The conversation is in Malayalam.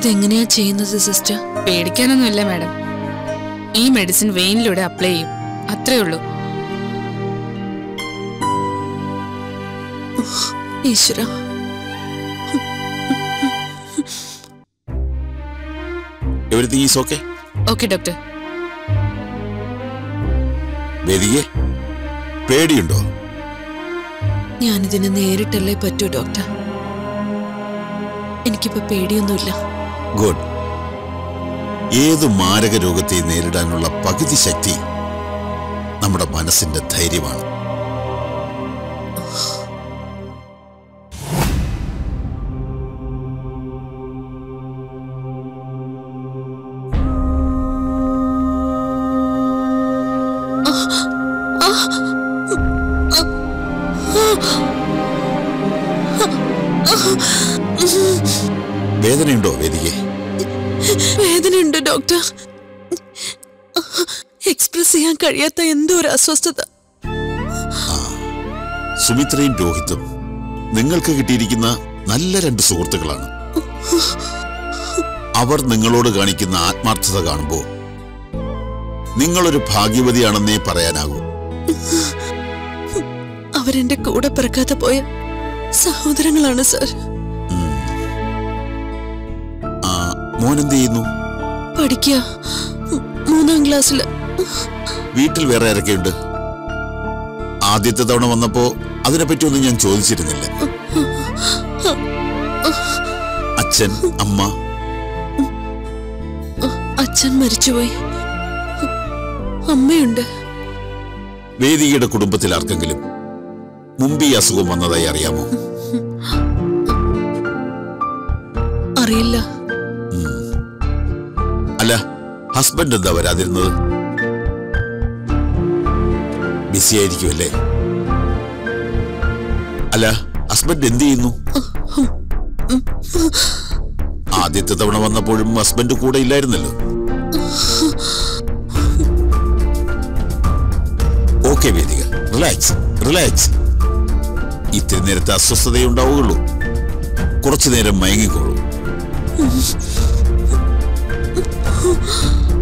ഇതെങ്ങനെയാ ചെയ്യുന്നത് സിസ്റ്റർ പേടിക്കാനൊന്നുമില്ല മാഡം ഈ മെഡിസിൻ വെയിനിലൂടെ അപ്ലൈ ചെയ്യും അത്രേ ഉള്ളൂ ഈശ്വര everything is okay okay doctor വേദികെ പേടിയുണ്ടോ ഞാനിതിന് നേരിട്ടല്ലേ പറ്റൂ ഡോക്ടർ എനിക്കിപ്പോ പേടിയൊന്നുമില്ല ഗുഡ് ഏത് മാരക രോഗത്തെ നേരിടാനുള്ള പകുതി ശക്തി നമ്മുടെ മനസ്സിന്റെ ധൈര്യമാണ് വേദനയുണ്ടോ വേദികെ വേദനയുണ്ട് ഡോക്ടർ എക്സ്പ്രസ് ചെയ്യാൻ കഴിയാത്ത എന്തോ ഒരു അസ്വസ്ഥത സുമിത്രയും രോഹിത്തും നിങ്ങൾക്ക് കിട്ടിയിരിക്കുന്ന നല്ല രണ്ട് സുഹൃത്തുക്കളാണ് അവർ നിങ്ങളോട് കാണിക്കുന്ന ആത്മാർത്ഥത കാണുമ്പോൾ നിങ്ങളൊരു ഭാഗ്യവതിയാണെന്നേ പറയാനാകൂ അവരെന്റെ കൂടെ പിറക്കാതെ പോയ സഹോദരങ്ങളാണ് സർ ആ, മോനെന്ത് ചെയ്യുന്നു പഠിക്കുക മൂന്നാം ക്ലാസ്സില് വീട്ടിൽ വേറെ ആരൊക്കെയുണ്ട് ആദ്യത്തെ തവണ വന്നപ്പോ അതിനെപ്പറ്റിയൊന്നും ഞാൻ ചോദിച്ചിരുന്നില്ല അച്ഛൻ അമ്മ അച്ഛൻ മരിച്ചുപോയി അമ്മയുണ്ട് വേദികയുടെ കുടുംബത്തിൽ ആർക്കെങ്കിലും മുമ്പ് ഈ അസുഖം വന്നതായി അറിയാമോ അറിയില്ല അല്ല ഹസ്ബൻഡ് എന്താ വരാതിരുന്നത് ബിസി ആയിരിക്കുമല്ലേ അല്ല ഹസ്ബൻഡ് എന്ത് ചെയ്യുന്നു ആദ്യത്തെ തവണ വന്നപ്പോഴും ഹസ്ബൻഡ് കൂടെ ഇല്ലായിരുന്നല്ലോ ഓക്കെ വേദിക റിലാക്സ് റിലാക്സ് ഇത്തിരി നേരത്തെ അസ്വസ്ഥതയേ ഉണ്ടാവുകയുള്ളൂ കുറച്ചു നേരം മയങ്ങിക്കോളൂ